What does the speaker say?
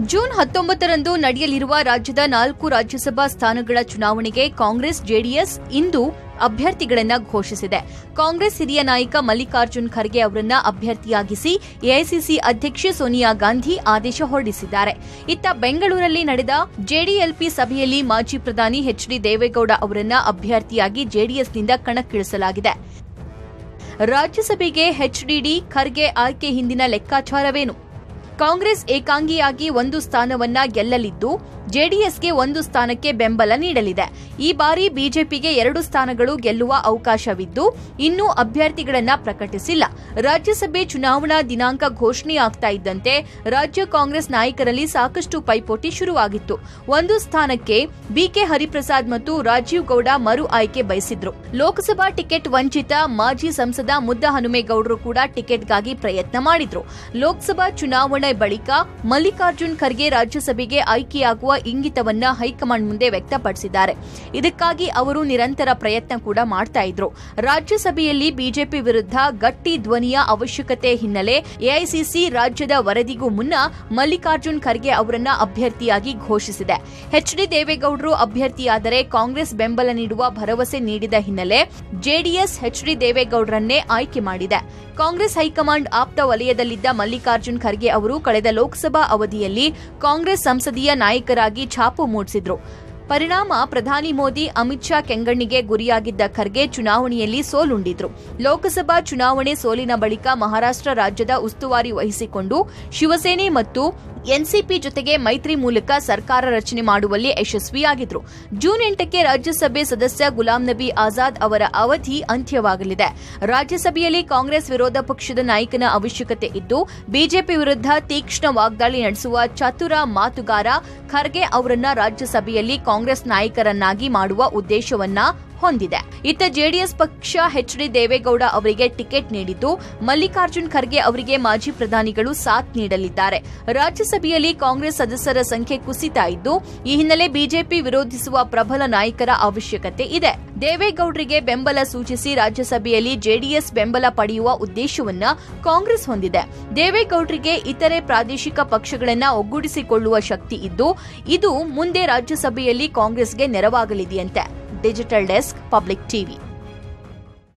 June ಹತ್ತೊಂಬತ್ತರಂದು ನಡೆಯಲಿರುವ ರಾಜ್ಯದ ನಾಲ್ಕು ರಾಜ್ಯಸಭಾ ಸ್ಥಾನಗಳ ಚುನಾವಣೆಗೆ ಕಾಂಗ್ರೆಸ್ ಜೆಡಿಎಸ್ ಇಂದು ಅಭ್ಯರ್ಥಿಗಳನ್ನ ಘೋಷಿಸಿದೆ ಕಾಂಗ್ರೆಸ್ ಹಿರಿಯ ನಾಯಕ ಮಲ್ಲಿಕಾರ್ಜುನ್ ಖರ್ಗೆ ಅವರನ್ನ ಅಭ್ಯರ್ಥಿಯಾಗಿಸಿ ಎಐಸಿಸಿ ಅಧ್ಯಕ್ಷೆ ಸೋನಿಯಾ ಗಾಂಧಿ ಆದೇಶ ಹೊರಡಿಸಿದ್ದಾರೆ ಇತ್ತ ಬೆಂಗಳೂರಲ್ಲಿ ನಡೆದ ಜೆಡಿಎಲ್ಪಿ ಸಭೆಯಲ್ಲಿ ಮಾಜಿ ಪ್ರಧಾನಿ ಎಚ್ ಡಿ ದೇವೇಗೌಡ ಅವರನ್ನ ಅಭ್ಯರ್ಥಿಯಾಗಿ ಜೆಡಿಎಸ್ನಿಂದ ಕಣಕ್ಕಿಳಿಸಲಾಗಿದೆ ರಾಜ್ಯಸಭೆಗೆ ಎಚ್ಡಿಡಿ ಖರ್ಗೆ ಆಯ್ಕೆ ಹಿಂದಿನ ಲೆಕ್ಕಾಚಾರವೇನು ಕಾಂಗ್ರೆಸ್ ಏಕಾಂಗಿಯಾಗಿ ಒಂದು ಸ್ಥಾನವನ್ನ ಗೆಲ್ಲಲಿದ್ದು ಜೆಡಿಎಸ್ಗೆ ಒಂದು ಸ್ಥಾನಕ್ಕೆ ಬೆಂಬಲ ನೀಡಲಿದೆ ಈ ಬಾರಿ ಬಿಜೆಪಿಗೆ ಎರಡು ಸ್ಥಾನಗಳು ಗೆಲ್ಲುವ ಅವಕಾಶವಿದ್ದು ಇನ್ನೂ ಅಭ್ಯರ್ಥಿಗಳನ್ನ ಪ್ರಕಟಿಸಿಲ್ಲ ರಾಜ್ಯಸಭೆ ಚುನಾವಣಾ ದಿನಾಂಕ ಘೋಷಣೆಯಾಗ್ತಾ ಇದ್ದಂತೆ ರಾಜ್ಯ ಕಾಂಗ್ರೆಸ್ ನಾಯಕರಲ್ಲಿ ಸಾಕಷ್ಟು ಪೈಪೋಟಿ ಶುರುವಾಗಿತ್ತು ಒಂದು ಸ್ಥಾನಕ್ಕೆ ಬಿಕೆ ಹರಿಪ್ರಸಾದ್ ಮತ್ತು ರಾಜೀವ್ ಗೌಡ ಮರು ಆಯ್ಕೆ ಬಯಸಿದ್ರು ಲೋಕಸಭಾ ಟಿಕೆಟ್ ವಂಚಿತ ಮಾಜಿ ಸಂಸದ ಮುದ್ದ ಹನುಮೇಗೌಡರು ಕೂಡ ಟಿಕೆಟ್ಗಾಗಿ ಪ್ರಯತ್ನ ಮಾಡಿದ್ರು ಲೋಕಸಭಾ ಚುನಾವಣೆ ಬಳಿಕ ಮಲ್ಲಿಕಾರ್ಜುನ್ ಖರ್ಗೆ ರಾಜ್ಯಸಭೆಗೆ ಆಯ್ಕೆಯಾಗುವ ಇಂಗಿತವನ್ನ ಹೈಕಮಾಂಡ್ ಮುಂದೆ ವ್ಯಕ್ತಪಡಿಸಿದ್ದಾರೆ ಇದಕ್ಕಾಗಿ ಅವರು ನಿರಂತರ ಪ್ರಯತ್ನ ಕೂಡ ಮಾಡ್ತಾ ಇದ್ರು ರಾಜ್ಯಸಭೆಯಲ್ಲಿ ಬಿಜೆಪಿ ವಿರುದ್ಧ ಗಟ್ಟಿ ಧ್ವನಿಯ ಅವಶ್ಯಕತೆ ಹಿನ್ನೆಲೆ ಎಐಸಿಸಿ ರಾಜ್ಯದ ವರದಿಗೂ ಮುನ್ನ ಮಲ್ಲಿಕಾರ್ಜುನ್ ಖರ್ಗೆ ಅವರನ್ನ ಅಭ್ಯರ್ಥಿಯಾಗಿ ಘೋಷಿಸಿದೆ ಎಚ್ಡಿ ದೇವೇಗೌಡರು ಅಭ್ಯರ್ಥಿಯಾದರೆ ಕಾಂಗ್ರೆಸ್ ಬೆಂಬಲ ನೀಡುವ ಭರವಸೆ ನೀಡಿದ ಹಿನ್ನೆಲೆ ಜೆಡಿಎಸ್ ಎಚ್ಡಿ ದೇವೇಗೌಡರನ್ನೇ ಆಯ್ಕೆ ಮಾಡಿದೆ ಕಾಂಗ್ರೆಸ್ ಹೈಕಮಾಂಡ್ ಆಪ್ತ ವಲಯದಲ್ಲಿದ್ದ ಮಲ್ಲಿಕಾರ್ಜುನ್ ಖರ್ಗೆ ಅವರು ಕಳೆದ ಲೋಕಸಭಾ ಅವಧಿಯಲ್ಲಿ ಕಾಂಗ್ರೆಸ್ ಸಂಸದೀಯ ನಾಯಕರಾಗಿ ಛಾಪು ಮೂಡಿಸಿದ್ರು ಪರಿಣಾಮ ಪ್ರಧಾನಿ ಮೋದಿ ಅಮಿತ್ ಶಾ ಕೆಂಗಣ್ಣಿಗೆ ಗುರಿಯಾಗಿದ್ದ ಖರ್ಗೆ ಚುನಾವಣೆಯಲ್ಲಿ ಸೋಲುಂಡಿದ್ರು ಲೋಕಸಭಾ ಚುನಾವಣೆ ಸೋಲಿನ ಬಳಿಕ ಮಹಾರಾಷ್ಟ್ರ ರಾಜ್ಯದ ಉಸ್ತುವಾರಿ ವಹಿಸಿಕೊಂಡು ಶಿವಸೇನೆ ಮತ್ತು ಎನ್ಸಿಪಿ ಜೊತೆಗೆ ಮೈತ್ರಿ ಮೂಲಕ ಸರ್ಕಾರ ರಚನೆ ಮಾಡುವಲ್ಲಿ ಯಶಸ್ವಿಯಾಗಿದ್ರು ಜೂನ್ ಎಂಟಕ್ಕೆ ರಾಜ್ಯಸಭೆ ಸದಸ್ಯ ಗುಲಾಂ ನಬಿ ಆಜಾದ್ ಅವರ ಅವಧಿ ಅಂತ್ಯವಾಗಲಿದೆ ರಾಜ್ಯಸಭೆಯಲ್ಲಿ ಕಾಂಗ್ರೆಸ್ ವಿರೋಧ ಪಕ್ಷದ ನಾಯಕನ ಅವಶ್ಯಕತೆ ಇದ್ದು ಬಿಜೆಪಿ ವಿರುದ್ಧ ತೀಕ್ಷ್ಣ ವಾಗ್ದಾಳಿ ನಡೆಸುವ ಚತುರ ಮಾತುಗಾರ ಖರ್ಗೆ ಅವರನ್ನ ರಾಜ್ಯಸಭೆಯಲ್ಲಿ ಕಾಂಗ್ರೆಸ್ ನಾಯಕರನ್ನಾಗಿ ಮಾಡುವ ಉದ್ದೇಶವನ್ನ ಹೊಂದಿದೆ ಇತ್ತ ಜೆಡಿಎಸ್ ಪಕ್ಷ ಎಚ್ ಡಿ ದೇವೇಗೌಡ ಅವರಿಗೆ ಟಿಕೆಟ್ ನೀಡಿದ್ದು ಮಲ್ಲಿಕಾರ್ಜುನ್ ಖರ್ಗೆ ಅವರಿಗೆ ಮಾಜಿ ಪ್ರಧಾನಿಗಳು ಸಾಥ್ ನೀಡಲಿದ್ದಾರೆ ರಾಜ್ಯಸಭೆಯಲ್ಲಿ ಕಾಂಗ್ರೆಸ್ ಸದಸ್ಯರ ಸಂಖ್ಯೆ ಕುಸಿತಾ ಇದ್ದು ಈ ಹಿನ್ನೆಲೆ ಬಿಜೆಪಿ ವಿರೋಧಿಸುವ ಪ್ರಬಲ ನಾಯಕರ ಅವಶ್ಯಕತೆ ಇದೆ ದೇವೇಗೌಡರಿಗೆ ಬೆಂಬಲ ಸೂಚಿಸಿ ರಾಜ್ಯಸಭೆಯಲ್ಲಿ ಜೆಡಿಎಸ್ ಬೆಂಬಲ ಪಡೆಯುವ ಉದ್ದೇಶವನ್ನ ಕಾಂಗ್ರೆಸ್ ಹೊಂದಿದೆ ದೇವೇಗೌಡರಿಗೆ ಇತರೆ ಪ್ರಾದೇಶಿಕ ಪಕ್ಷಗಳನ್ನ ಒಗ್ಗೂಡಿಸಿಕೊಳ್ಳುವ ಶಕ್ತಿ ಇದ್ದು ಇದು ಮುಂದೆ ರಾಜ್ಯಸಭೆಯಲ್ಲಿ ಕಾಂಗ್ರೆಸ್ಗೆ ನೆರವಾಗಲಿದೆಯಂತೆ ಡಿಜಿಟಲ್ ಡೆಸ್ಕ್ ಪಬ್ಲಿಕ್ ಟಿವಿ